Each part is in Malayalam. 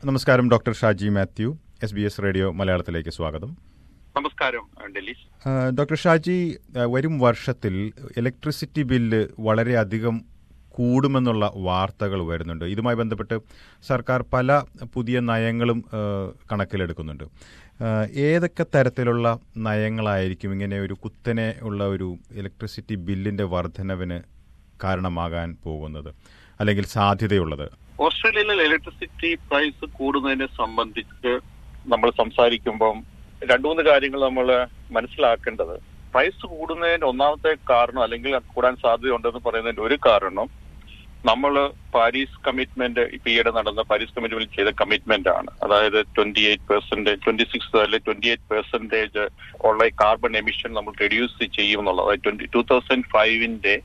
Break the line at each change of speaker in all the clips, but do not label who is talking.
നമസ്കാരം doctor Shaji Mathew S B S radio മലയാളത്തിലേക്ക് സ്വാഗതം
നമസ്കാരം ഡെല്ലി
ആ, ഡോക്ടർ ഷാജി ആ, വരും വർഷത്തിൽ ഇലക്ട്രിസിറ്റി ബില്ല് വളരെയധികം കൂടുമെന്നുള്ള വാർത്തകൾ വരുന്നുണ്ട് ഇതുമായി ബന്ധപ്പെട്ട് സർക്കാർ പല പുതിയ നയങ്ങളും ആ, കണക്കിലെടുക്കുന്നുണ്ട് ആ, ഏതൊക്കെ തരത്തിലുള്ള നയങ്ങളായിരിക്കും ഇങ്ങനെ ഒരു കുത്തനെ ഉള്ള ഒരു ഇലക്ട്രിസിറ്റി ബില്ലിന്റെ വർധനവിന് കാരണമാകാൻ പോകുന്നത് അല്ലെങ്കിൽ സാധ്യതയുള്ളത്
ഓസ്ട്രേലിയയിൽ ഇലക്ട്രിസിറ്റി പ്രൈസ് കൂടുന്നതിനെ സംബന്ധിച്ച് നമ്മൾ സംസാരിക്കുമ്പം രണ്ടു മൂന്ന് കാര്യങ്ങൾ നമ്മൾ മനസ്സിലാക്കേണ്ടത് പ്രൈസ് കൂടുന്നതിന്റെ ഒന്നാമത്തെ കാരണം അല്ലെങ്കിൽ കൂടാൻ സാധ്യതയുണ്ടെന്ന് പറയുന്നതിന്റെ ഒരു കാരണം നമ്മൾ പാരീസ് കമ്മിറ്റ്മെന്റ് ഇപ്പൊ ഈയിടെ നടന്ന പാരീസ് കമ്മിറ്റ്മെന്റ് ചെയ്ത കമ്മിറ്റ്മെന്റ് ആണ് അതായത് twenty eight percentage twenty six അല്ലെ ട്വന്റി എയ്റ്റ് പെർസെന്റേജ് ഉള്ള കാർബൺ എമിഷൻ നമ്മൾ റെഡ്യൂസ് ചെയ്യും എന്നുള്ളത് അതായത് ട്വന്റി ടൂ തൗസൻഡ് ഫൈവിന്റെ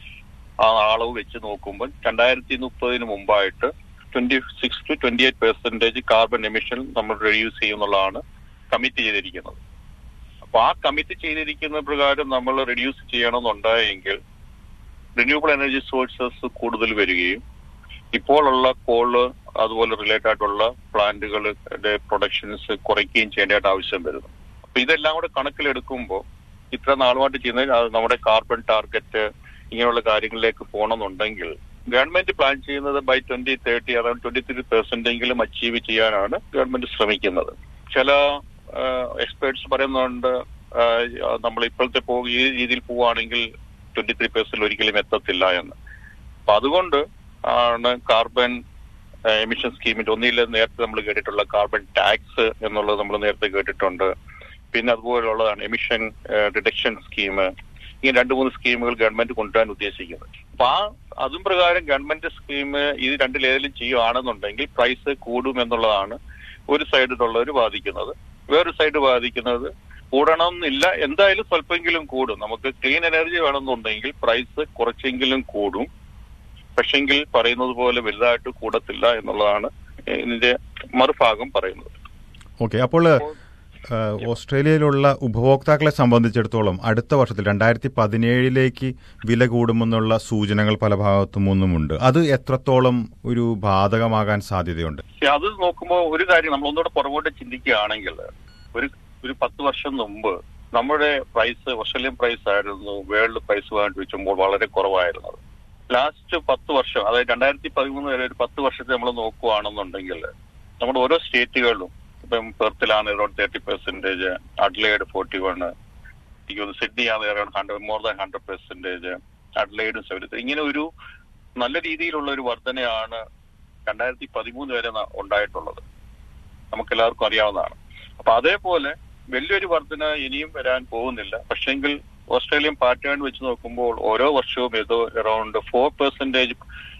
ആ അളവ് വെച്ച് നോക്കുമ്പോൾ രണ്ടായിരത്തി മുപ്പതിന് മുമ്പായിട്ട് twenty six to twenty eight percentage carbon emission നമ്മൾ റെഡ്യൂസ് ചെയ്യുന്നുള്ളതാണ് കമ്മിറ്റ് ചെയ്തിരിക്കുന്നത് അപ്പൊ ആ കമ്മിറ്റ് ചെയ്തിരിക്കുന്ന പ്രകാരം നമ്മൾ റെഡ്യൂസ് ചെയ്യണമെന്നുണ്ടായെങ്കിൽ റിന്യൂവബിൾ എനർജി സോഴ്സസ് കൂടുതൽ വരികയും ഇപ്പോഴുള്ള കോള് അതുപോലെ റിലേറ്റഡ് ആയിട്ടുള്ള പ്ലാന്റുകളുടെ പ്രൊഡക്ഷൻസ് കുറയ്ക്കുകയും ചെയ്യേണ്ടതായിട്ട് ആവശ്യം വരുന്നു അപ്പൊ ഇതെല്ലാം കൂടെ കണക്കിലെടുക്കുമ്പോൾ ഇത്ര നാളുമായിട്ട് ചെയ്യുന്ന അത് നമ്മുടെ കാർബൺ ടാർഗറ്റ് ഇങ്ങനെയുള്ള കാര്യങ്ങളിലേക്ക് പോകണമെന്നുണ്ടെങ്കിൽ ഗവൺമെന്റ് പ്ലാൻ ചെയ്യുന്നത് by twenty thirty around twenty three percent എങ്കിലും അച്ചീവ് ചെയ്യാനാണ് ഗവൺമെന്റ് ശ്രമിക്കുന്നത് ചില എക്സ്പേർട്സ് പറയുന്നുണ്ട് നമ്മൾ ഇപ്പോഴത്തെ പോ ഈ രീതിയിൽ പോവുകയാണെങ്കിൽ ട്വന്റി ത്രീ പെർസെന്റ് ഒരിക്കലും എത്തത്തില്ല എന്ന് അപ്പൊ അതുകൊണ്ട് ആണ് കാർബൺ എമിഷൻ സ്കീമിന്റെ ഒന്നിൽ നേരത്തെ നമ്മൾ കേട്ടിട്ടുള്ള കാർബൺ ടാക്സ് എന്നുള്ളത് നമ്മൾ നേരത്തെ കേട്ടിട്ടുണ്ട് പിന്നെ അതുപോലുള്ളതാണ് എമിഷൻ റിഡക്ഷൻ സ്കീം ഇങ്ങനെ രണ്ട് മൂന്ന് സ്കീമുകൾ ഗവൺമെന്റ് കൊണ്ടുവരാൻ ഉദ്ദേശിക്കുന്നത് അപ്പൊ ആ അതും പ്രകാരം ഗവൺമെന്റ് സ്കീം ഇത് രണ്ടിലേതെങ്കിലും ചെയ്യുകയാണെന്നുണ്ടെങ്കിൽ പ്രൈസ് കൂടും എന്നുള്ളതാണ് ഒരു സൈഡിലുള്ളവർ വാദിക്കുന്നത് വേറൊരു സൈഡ് വാദിക്കുന്നത് കൂടണമെന്നില്ല എന്തായാലും സ്വല്പമെങ്കിലും കൂടും നമുക്ക് ക്ലീൻ എനർജി വേണമെന്നുണ്ടെങ്കിൽ പ്രൈസ് കുറച്ചെങ്കിലും കൂടും പക്ഷെങ്കിൽ പറയുന്നത് പോലെ വലുതായിട്ട് കൂടത്തില്ല എന്നുള്ളതാണ് ഇതിന്റെ മറുഭാഗം പറയുന്നത്
ഓക്കെ അപ്പോൾ ആ, ഓസ്ട്രേലിയയിലുള്ള ഉപഭോക്താക്കളെ സംബന്ധിച്ചിടത്തോളം അടുത്ത വർഷത്തിൽ രണ്ടായിരത്തി പതിനേഴിലേക്ക് വില കൂടുമെന്നുള്ള സൂചനകൾ പല ഭാഗത്തു നിന്നുമുണ്ട് അത് എത്രത്തോളം ഒരു ബാധകമാകാൻ സാധ്യതയുണ്ട്
പക്ഷെ അത് നോക്കുമ്പോൾ ഒരു കാര്യം നമ്മൾ ഒന്നുകൂടെ പുറകോട്ട് ചിന്തിക്കുകയാണെങ്കിൽ ഒരു ഒരു പത്ത് വർഷം മുമ്പ് നമ്മുടെ പ്രൈസ് ഓസ്ട്രേലിയൻ പ്രൈസ് ആയിരുന്നു വേൾഡ് പ്രൈസുമായിട്ട് വെച്ചുമ്പോൾ വളരെ കുറവായിരുന്നത് ലാസ്റ്റ് പത്ത് വർഷം അതായത് രണ്ടായിരത്തി പതിമൂന്ന് വരെ ഒരു പത്ത് വർഷത്തെ നമ്മൾ നോക്കുകയാണെന്നുണ്ടെങ്കിൽ നമ്മുടെ ഓരോ സ്റ്റേറ്റുകളിലും ഇപ്പം പെർത്തിലാണ് around thirty percentage Adelaide forty one എനിക്ക് തോന്നുന്നു സിഡ്നി ആണ് around hundred more than hundred percentage അഡ്ലൈഡും സെവൻറ്റി ഇങ്ങനെ ഒരു നല്ല രീതിയിലുള്ള ഒരു വർധനയാണ് രണ്ടായിരത്തി പതിമൂന്ന് വരെ ന- ഉണ്ടായിട്ടുള്ളത് നമുക്ക് എല്ലാവർക്കും അറിയാവുന്നതാണ് അപ്പൊ അതേപോലെ വലിയൊരു വർധന ഇനിയും വരാൻ പോകുന്നില്ല പക്ഷെങ്കിൽ ഓസ്ട്രേലിയൻ പാറ്റേൺ വെച്ച് നോക്കുമ്പോൾ ഓരോ വർഷവും ഏതോ അറൌണ്ട് ഫോർ പെർസെന്റേജ്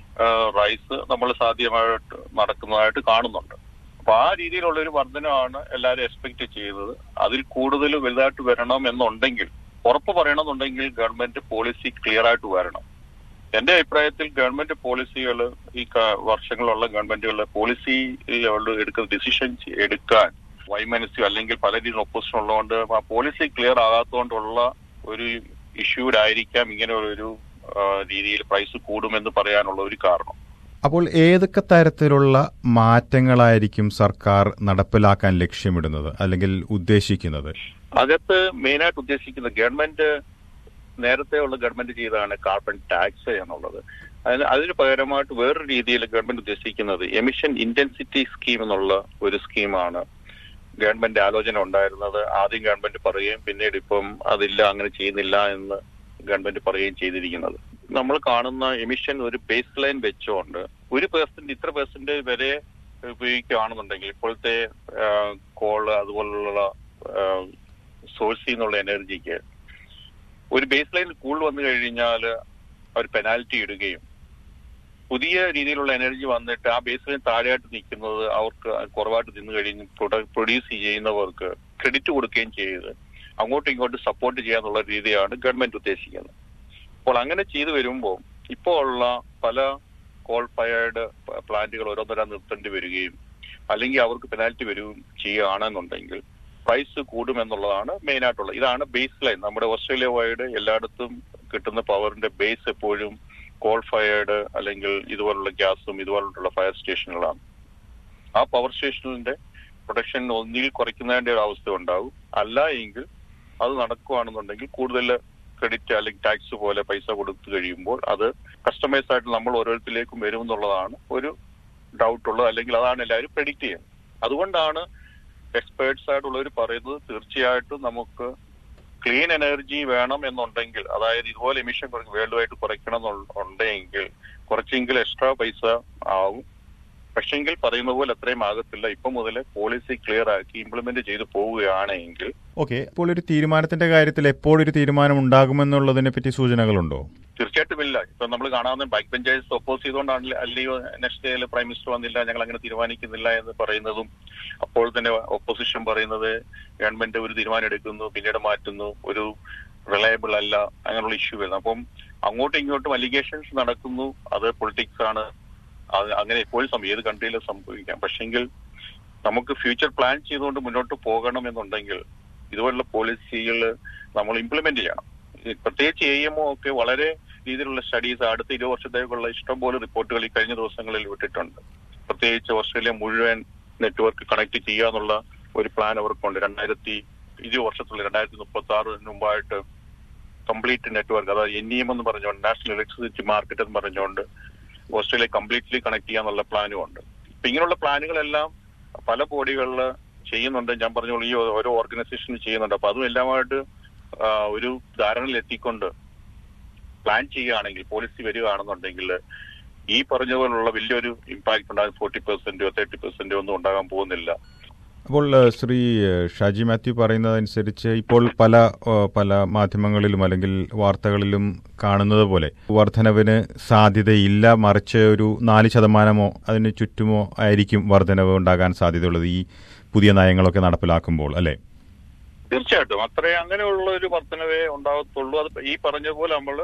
റൈസ് നമ്മൾ സാധ്യമായിട്ട് നടക്കുന്നതായിട്ട് കാണുന്നുണ്ട് അപ്പൊ ആ രീതിയിലുള്ള ഒരു വർധനമാണ് എല്ലാവരും എക്സ്പെക്ട് ചെയ്യുന്നത് അതിൽ കൂടുതൽ വലുതായിട്ട് വരണം എന്നുണ്ടെങ്കിൽ ഉറപ്പ് പറയണമെന്നുണ്ടെങ്കിൽ ഗവൺമെന്റ് പോളിസി ക്ലിയർ ആയിട്ട് വരണം എന്റെ അഭിപ്രായത്തിൽ ഗവൺമെന്റ് പോളിസികൾ ഈ ക- വർഷങ്ങളുള്ള ഗവൺമെന്റുകളുടെ പോളിസി എടുക്കുന്ന ഡിസിഷൻ എടുക്കാൻ വൈമനസ്യോ അല്ലെങ്കിൽ പല രീതിയിൽ ഒപ്പോസിഷൻ ഉള്ളതുകൊണ്ട് ആ പോളിസി ക്ലിയർ ആകാത്തതുകൊണ്ടുള്ള ഒരു ഇഷ്യൂലായിരിക്കാം ഇങ്ങനെ ഒരു ആ, രീതിയിൽ പ്രൈസ് കൂടുമെന്ന് പറയാനുള്ള ഒരു കാരണം
അപ്പോൾ ഏതൊക്കെ തരത്തിലുള്ള മാറ്റങ്ങളായിരിക്കും സർക്കാർ നടപ്പിലാക്കാൻ ലക്ഷ്യമിടുന്നത് അല്ലെങ്കിൽ ഉദ്ദേശിക്കുന്നത്
അകത്ത് മെയിനായിട്ട് ഉദ്ദേശിക്കുന്നത് ഗവൺമെന്റ് നേരത്തെ ഉള്ള ഗവൺമെന്റ് ചെയ്തതാണ് കാർബൺ ടാക്സ് എന്നുള്ളത് അതിന് അതിന് പകരമായിട്ട് വേറൊരു രീതിയിൽ ഗവൺമെന്റ് ഉദ്ദേശിക്കുന്നത് എമിഷൻ ഇന്റൻസിറ്റി സ്കീം എന്നുള്ള ഒരു സ്കീമാണ് ഗവൺമെന്റ് ആലോചന ഉണ്ടായിരുന്നത് ആദ്യം ഗവൺമെന്റ് പറയുകയും പിന്നീട് ഇപ്പം അതില്ല അങ്ങനെ ചെയ്യുന്നില്ല എന്ന് ഗവൺമെന്റ് പറയുകയും ചെയ്തിരിക്കുന്നത് നമ്മൾ കാണുന്ന എമിഷൻ ഒരു ബേസ് ലൈൻ വെച്ചുകൊണ്ട് ഒരു പെർസെന്റ് ഇത്ര പെർസെന്റ് വരെ ഉപയോഗിക്കുകയാണെന്നുണ്ടെങ്കിൽ ഇപ്പോഴത്തെ കോള് അതുപോലുള്ള സോഴ്സിൽ നിന്നുള്ള എനർജിക്ക് ഒരു ബേസ് ലൈൻ കൂടുതൽ വന്നു കഴിഞ്ഞാൽ അവർ പെനാൽറ്റി ഇടുകയും പുതിയ രീതിയിലുള്ള എനർജി വന്നിട്ട് ആ ബേസ് ലൈൻ താഴെയായിട്ട് നിൽക്കുന്നത് അവർക്ക് കുറവായിട്ട് നിന്ന് കഴിഞ്ഞ് പ്രൊഡ്യൂസ് ചെയ്യുന്നവർക്ക് ക്രെഡിറ്റ് കൊടുക്കുകയും ചെയ്ത് അങ്ങോട്ടും ഇങ്ങോട്ടും സപ്പോർട്ട് ചെയ്യാന്നുള്ള രീതിയാണ് ഗവൺമെന്റ് ഉദ്ദേശിക്കുന്നത് അപ്പോൾ അങ്ങനെ ചെയ്തു വരുമ്പോൾ ഇപ്പോൾ ഉള്ള പല കോൾ ഫയർഡ് പ്ലാന്റുകൾ ഓരോന്നോരാ നിർത്തേണ്ടി വരികയും അല്ലെങ്കിൽ അവർക്ക് പെനാൽറ്റി വരികയും ചെയ്യുകയാണെന്നുണ്ടെങ്കിൽ പ്രൈസ് കൂടുമെന്നുള്ളതാണ് മെയിൻ ആയിട്ടുള്ളത് ഇതാണ് ബേസ് ലൈൻ നമ്മുടെ ഓസ്ട്രേലിയ വൈഡ് എല്ലായിടത്തും കിട്ടുന്ന പവറിന്റെ ബേസ് എപ്പോഴും കോൾ ഫയർഡ് അല്ലെങ്കിൽ ഇതുപോലുള്ള ഗ്യാസും ഇതുപോലുള്ള ഫയർ സ്റ്റേഷനുകളാണ് ആ പവർ സ്റ്റേഷനിന്റെ പ്രൊഡക്ഷൻ ഒന്നിൽ കുറയ്ക്കുന്നതിന്റെ ഒരു അവസ്ഥ ഉണ്ടാവും അല്ല എങ്കിൽ അത് നടക്കുകയാണെന്നുണ്ടെങ്കിൽ കൂടുതൽ ക്രെഡിറ്റ് അല്ലെങ്കിൽ ടാക്സ് പോലെ പൈസ കൊടുത്തു കഴിയുമ്പോൾ അത് കസ്റ്റമൈസ് ആയിട്ട് നമ്മൾ ഓരോരുത്തരിലേക്കും വരും എന്നുള്ളതാണ് ഒരു ഡൗട്ട് ഉള്ളത് അല്ലെങ്കിൽ അതാണ് എല്ലാവരും പ്രെഡിക്റ്റ് ചെയ്യുന്നത് അതുകൊണ്ടാണ് എക്സ്പേർട്സ് ആയിട്ടുള്ളവർ പറയുന്നത് തീർച്ചയായിട്ടും നമുക്ക് ക്ലീൻ എനർജി വേണം എന്നുണ്ടെങ്കിൽ അതായത് ഇതുപോലെ എമിഷൻ വേൾഡ് വൈഡ് കുറയ്ക്കണം എന്നുണ്ടെങ്കിൽ കുറച്ചെങ്കിലും എക്സ്ട്രാ പൈസ ആവും പക്ഷെങ്കിൽ പറയുന്ന പോലെ അത്രയും ആകത്തില്ല ഇപ്പൊ മുതൽ പോളിസി ക്ലിയർ ആക്കി ഇംപ്ലിമെന്റ് ചെയ്തു പോവുകയാണെങ്കിൽ
ഓക്കെ ഇപ്പോൾ ഒരു തീരുമാനത്തിന്റെ കാര്യത്തിൽ എപ്പോഴൊരു തീരുമാനം ഉണ്ടാകുമെന്നുള്ളതിനെ പറ്റി സൂചനകളുണ്ടോ
തീർച്ചയായിട്ടും ഇല്ല ഇപ്പൊ നമ്മൾ കാണാവുന്ന ബാക്ക് ബെഞ്ചേഴ്സ് ഒപ്പോസ് ചെയ്തുകൊണ്ടാണ് അല്ലയോ നെക്സ്റ്റ് ഡേയിൽ പ്രൈം മിനിസ്റ്റർ വന്നില്ല ഞങ്ങൾ അങ്ങനെ തീരുമാനിക്കുന്നില്ല എന്ന് പറയുന്നതും അപ്പോൾ തന്നെ ഒപ്പോസിഷൻ പറയുന്നത് ഗവൺമെന്റ് ഒരു തീരുമാനം എടുക്കുന്നു പിന്നീട് മാറ്റുന്നു ഒരു റിലയബിൾ അല്ല അങ്ങനെയുള്ള ഇഷ്യൂ വരുന്നു അപ്പം അങ്ങോട്ടും ഇങ്ങോട്ടും അലിഗേഷൻസ് നടക്കുന്നു അത് പൊളിറ്റിക്സ് ആണ് അത് അങ്ങനെ എപ്പോഴും സം- ഏത് കൺട്രിയിലും സംഭവിക്കാം പക്ഷെങ്കിൽ നമുക്ക് ഫ്യൂച്ചർ പ്ലാൻ ചെയ്തുകൊണ്ട് മുന്നോട്ട് പോകണം എന്നുണ്ടെങ്കിൽ ഇതുപോലുള്ള പോളിസികൾ നമ്മൾ ഇംപ്ലിമെന്റ് ചെയ്യണം ഈ പ്രത്യേകിച്ച് എ എം ഒക്കെ വളരെ രീതിയിലുള്ള സ്റ്റഡീസ് അടുത്ത ഇരുപത് വർഷത്തേക്കുള്ള ഇഷ്ടംപോലെ റിപ്പോർട്ടുകൾ ഈ കഴിഞ്ഞ ദിവസങ്ങളിൽ വിട്ടിട്ടുണ്ട് പ്രത്യേകിച്ച് ഓസ്ട്രേലിയ മുഴുവൻ നെറ്റ്വർക്ക് കണക്ട് ചെയ്യുക എന്നുള്ള ഒരു പ്ലാൻ അവർക്കുണ്ട് രണ്ടായിരത്തി ഇരുപത് വർഷത്തുള്ള രണ്ടായിരത്തി മുപ്പത്തി ആറിന് മുമ്പായിട്ട് കംപ്ലീറ്റ് നെറ്റ്വർക്ക് അതായത് എൻ ഇ എം എന്ന് പറഞ്ഞുകൊണ്ട് നാഷണൽ ഇലക്ട്രിസിറ്റി മാർക്കറ്റ് എന്ന് പറഞ്ഞുകൊണ്ട് ഓസ്ട്രേലിയ കംപ്ലീറ്റ്ലി കണക്ട് ചെയ്യാന്നുള്ള പ്ലാനും ഉണ്ട് അപ്പൊ ഇങ്ങനെയുള്ള പ്ലാനുകളെല്ലാം പല ബോഡികളിൽ ചെയ്യുന്നുണ്ട് ഞാൻ പറഞ്ഞോളൂ ഈ ഓരോ ഓർഗനൈസേഷൻ ചെയ്യുന്നുണ്ട് അപ്പൊ അതും എല്ലാമായിട്ട് ആ, ഒരു ധാരണയിൽ എത്തിക്കൊണ്ട് പ്ലാൻ ചെയ്യുകയാണെങ്കിൽ പോളിസി വരികയാണെന്നുണ്ടെങ്കിൽ ഈ പറഞ്ഞ പോലുള്ള വലിയൊരു ഇമ്പാക്ട് ഉണ്ടാകും ഫോർട്ടി പെർസെന്റോ തേർട്ടി പെർസെന്റോ ഒന്നും ഉണ്ടാകാൻ പോകുന്നില്ല
അപ്പോൾ ഏഹ്, ശ്രീ ഏഹ്, ഷാജി മാത്യു പറയുന്നതനുസരിച്ച് ഇപ്പോൾ പല ഏഹ്, പല മാധ്യമങ്ങളിലും അല്ലെങ്കിൽ വാർത്തകളിലും കാണുന്നത് പോലെ വർധനവിന് സാധ്യതയില്ല മറിച്ച് ഒരു നാല് ശതമാനമോ അതിന് ചുറ്റുമോ ആയിരിക്കും വർധനവ് ഉണ്ടാകാൻ സാധ്യതയുള്ളത് ഈ പുതിയ നയങ്ങളൊക്കെ നടപ്പിലാക്കുമ്പോൾ അല്ലേ
തീർച്ചയായിട്ടും അത്രയും അങ്ങനെയുള്ള ഒരു വർധനവേ ഉണ്ടാകത്തുള്ളൂ അത് ഈ പറഞ്ഞ പോലെ നമ്മൾ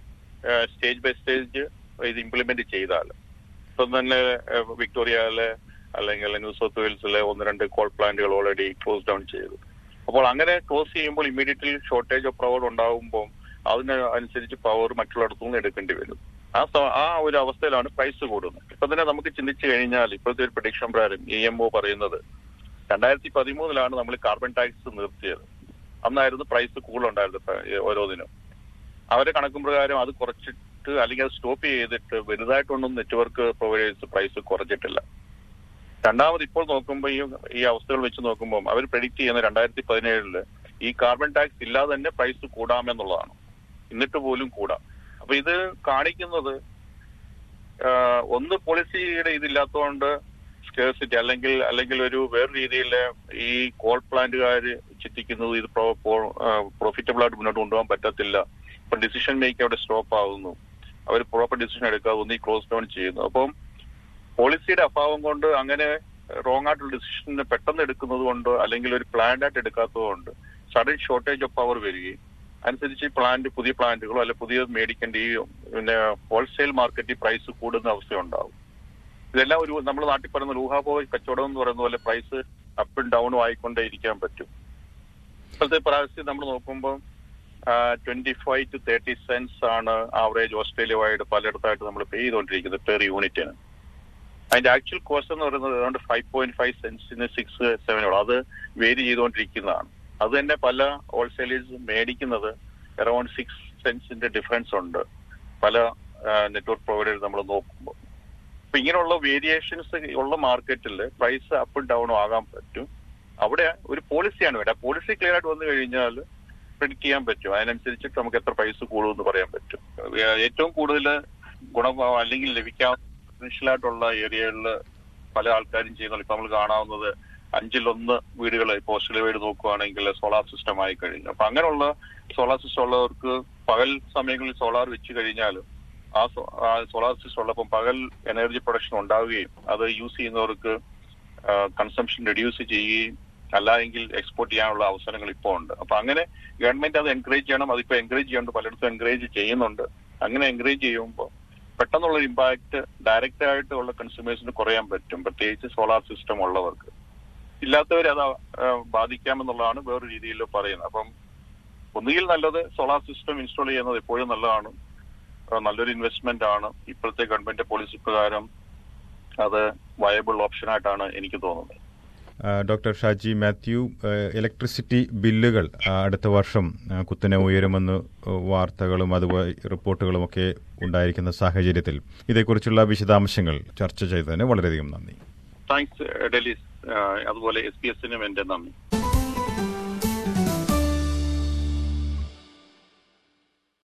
സ്റ്റേജ് ബൈ സ്റ്റേജ് ഇത് ഇംപ്ലിമെന്റ് ചെയ്താൽ ഇപ്പം തന്നെ ഏഹ്, വിക്ടോറിയയിലെ അല്ലെങ്കിൽ ന്യൂ സൗത്ത് വെയിൽസിലെ ഒന്ന് രണ്ട് കോൾ പ്ലാന്റുകൾ ഓൾറെഡി ക്ലോസ് ഡൗൺ ചെയ്തു അപ്പോൾ അങ്ങനെ ക്ലോസ് ചെയ്യുമ്പോൾ ഇമ്മീഡിയറ്റ്ലി ഷോർട്ടേജ് ഓഫ് പവർ ഉണ്ടാകുമ്പോൾ അതിന് അനുസരിച്ച് പവർ മറ്റുള്ളിടത്തു നിന്ന് എടുക്കേണ്ടി വരും ആ സ- ആ ഒരു അവസ്ഥയിലാണ് പ്രൈസ് കൂടുന്നത് ഇപ്പൊ തന്നെ നമുക്ക് ചിന്തിച്ചു കഴിഞ്ഞാൽ ഇപ്പോഴത്തെ ഒരു പ്രഡിക്ഷൻ പ്രകാരം ഇ എം ഒ പറയുന്നത് രണ്ടായിരത്തി പതിമൂന്നിലാണ് നമ്മൾ കാർബൺ ടാക്സ് നിർത്തിയത് അന്നായിരുന്നു പ്രൈസ് കൂടുതലുണ്ടായിരുന്നത് പ- ഓരോന്നിനും അവരെ കണക്കും പ്രകാരം അത് കുറച്ചിട്ട് അല്ലെങ്കിൽ അത് സ്റ്റോപ്പ് ചെയ്തിട്ട് വലുതായിട്ടൊന്നും നെറ്റ്വർക്ക് പ്രൊവൈഡേഴ്സ് പ്രൈസ് കുറച്ചിട്ടില്ല രണ്ടാമത് ഇപ്പോൾ നോക്കുമ്പോൾ ഈ ഈ അവസ്ഥകൾ വെച്ച് നോക്കുമ്പോൾ അവർ പ്രെഡിക്റ്റ് ചെയ്യുന്ന രണ്ടായിരത്തി പതിനേഴില് ഈ കാർബൺ ടാക്സ് ഇല്ലാതെ തന്നെ പ്രൈസ് കൂടാമെന്നുള്ളതാണ് എന്നിട്ട് പോലും കൂടാം അപ്പൊ ഇത് കാണിക്കുന്നത് ആഹ്, ഒന്ന് പോളിസിയുടെ ഇതില്ലാത്തതുകൊണ്ട് സ്കേഴ്സിറ്റി അല്ലെങ്കിൽ അല്ലെങ്കിൽ ഒരു വേറെ രീതിയിൽ ഈ കോൾ പ്ലാന്റുകാർ ചിന്തിക്കുന്നത് ഇത് പ്രോഫിറ്റബിൾ ആയിട്ട് മുന്നോട്ട് കൊണ്ടുപോകാൻ പറ്റത്തില്ല ഇപ്പൊ ഡിസിഷൻ മേക്കിംഗ് അവിടെ സ്റ്റോപ്പ് ആവുന്നു അവർ പ്രോപ്പർ ഡിസിഷൻ എടുക്കാതെ ഒന്നീ ക്ലോസ് ഡൗൺ ചെയ്യുന്നു അപ്പം പോളിസിയുടെ അഭാവം കൊണ്ട് അങ്ങനെ റോങ് ആയിട്ടുള്ള ഡിസിഷൻ പെട്ടെന്ന് എടുക്കുന്നത് കൊണ്ട് അല്ലെങ്കിൽ ഒരു പ്ലാൻഡ് ആയിട്ട് എടുക്കാത്തത് കൊണ്ട് സഡൻ ഷോർട്ടേജ് ഓഫ് പവർ വരികയും അനുസരിച്ച് ഈ പ്ലാന്റ് പുതിയ പ്ലാന്റുകളോ അല്ലെ പുതിയ മേടിക്കേണ്ട ഈ പിന്നെ ഹോൾസെയിൽ മാർക്കറ്റിൽ പ്രൈസ് കൂടുന്ന അവസ്ഥ ഉണ്ടാവും ഇതെല്ലാം ഒരു നമ്മൾ നാട്ടിൽ പറയുന്ന ഊഹാപോഹ കച്ചവടം എന്ന് പറയുന്ന പോലെ പ്രൈസ് അപ്പ് ആൻഡ് ഡൗണും ആയിക്കൊണ്ടേ ഇരിക്കാൻ പറ്റും ഇപ്പോഴത്തെ പ്രാവശ്യം നമ്മൾ നോക്കുമ്പോൾ twenty five to thirty cents ആണ് ആവറേജ് ഓസ്ട്രേലിയ വൈഡ് പലയിടത്തായിട്ട് നമ്മൾ പേ ചെയ്തുകൊണ്ടിരിക്കുന്നത് പെർ യൂണിറ്റിന് അതിന്റെ ആക്ച്വൽ കോസ്റ്റ് എന്ന് പറയുന്നത് ഏതാണ്ട് ഫൈവ് പോയിന്റ് ഫൈവ് സെൻസിന് സിക്സ് സെവനോളം അത് വേരി ചെയ്തുകൊണ്ടിരിക്കുന്നതാണ് അത് തന്നെ പല ഹോൾസെയിലേഴ്സ് മേടിക്കുന്നത് അറൌണ്ട് സിക്സ് സെൻസിന്റെ ഡിഫറൻസ് ഉണ്ട് പല നെറ്റ്വർക്ക് പ്രൊവൈഡേഴ്സ് നമ്മൾ നോക്കുമ്പോൾ അപ്പൊ ഇങ്ങനെയുള്ള വേരിയേഷൻസ് ഉള്ള മാർക്കറ്റിൽ പ്രൈസ് അപ്പ് ഡൗണും ആകാൻ പറ്റും അവിടെ ഒരു പോളിസിയാണ് വേണ്ടത് ആ പോളിസി ക്ലിയർ ആയിട്ട് വന്നു കഴിഞ്ഞാൽ പ്രിഡിക്ട് ചെയ്യാൻ പറ്റും അതിനനുസരിച്ചിട്ട് നമുക്ക് എത്ര പ്രൈസ് കൂടുമെന്ന് പറയാൻ പറ്റും ഏഹ് ഏറ്റവും കൂടുതൽ ഗുണം അല്ലെങ്കിൽ ലഭിക്കാവുന്ന പൊട്ടൻഷ്യൽ ആയിട്ടുള്ള ഏരിയകളിൽ പല ആൾക്കാരും ചെയ്യുന്നുണ്ട് ഇപ്പൊ നമ്മൾ കാണാവുന്നത് അഞ്ചിലൊന്ന് വീടുകൾ ഇപ്പൊ ഓസ്ട്രേലിയ വീട് നോക്കുവാണെങ്കിൽ സോളാർ സിസ്റ്റം ആയി കഴിഞ്ഞു അപ്പൊ അങ്ങനെയുള്ള സോളാർ സിസ്റ്റം ഉള്ളവർക്ക് പകൽ സമയങ്ങളിൽ സോളാർ വെച്ച് കഴിഞ്ഞാൽ ആ സോളാർ സിസ്റ്റം ഉള്ളപ്പം പകൽ എനർജി പ്രൊഡക്ഷൻ ഉണ്ടാവുകയും അത് യൂസ് ചെയ്യുന്നവർക്ക് കൺസംഷൻ റെഡ്യൂസ് ചെയ്യുകയും അല്ലായെങ്കിൽ എക്സ്പോർട്ട് ചെയ്യാനുള്ള അവസരങ്ങൾ ഇപ്പോൾ ഉണ്ട് അപ്പൊ അങ്ങനെ ഗവൺമെന്റ് അത് എൻകറേജ് ചെയ്യണം അതിപ്പോ എൻകറേജ് ചെയ്യുന്നുണ്ട് പലയിടത്തും എൻകറേജ് ചെയ്യുന്നുണ്ട് അങ്ങനെ എൻകറേജ് ചെയ്യുമ്പോൾ പെട്ടെന്നുള്ള ഇമ്പാക്ട് ഡയറക്റ്റ് ആയിട്ട് ഉള്ള കൺസ്യൂമേഴ്സിന് കുറയാൻ പറ്റും പ്രത്യേകിച്ച് സോളാർ സിസ്റ്റം ഉള്ളവർക്ക് ഇല്ലാത്തവരെ അത് ബാധിക്കാമെന്നുള്ളതാണ് വേറെ രീതിയിൽ പറയുന്നത് അപ്പം ഒന്നുകിൽ നല്ലത് സോളാർ സിസ്റ്റം ഇൻസ്റ്റാൾ ചെയ്യുന്നത് എപ്പോഴും നല്ലതാണ് നല്ലൊരു ഇൻവെസ്റ്റ്മെന്റ് ആണ് ഇപ്പോഴത്തെ ഗവൺമെന്റ് പോളിസി പ്രകാരം അത് വയബിൾ ഓപ്ഷനായിട്ടാണ് എനിക്ക് തോന്നുന്നത്
ആ, ഡോക്ടർ ഷാജി മാത്യു ആ, ഇലക്ട്രിസിറ്റി ബില്ലുകൾ ആ, അടുത്ത വർഷം ആ, കുത്തനെ ഉയരുമെന്ന് വാർത്തകളും അതുപോലെ റിപ്പോർട്ടുകളും ഒക്കെ ഉണ്ടായിരിക്കുന്ന സാഹചര്യത്തിൽ ഇതേക്കുറിച്ചുള്ള വിശദാംശങ്ങൾ ചർച്ച ചെയ്തതിന് വളരെയധികം നന്ദി
താങ്ക്സ് ഡെലീസ് അതുപോലെ എസ് പി എസിനും എന്റെ നന്ദി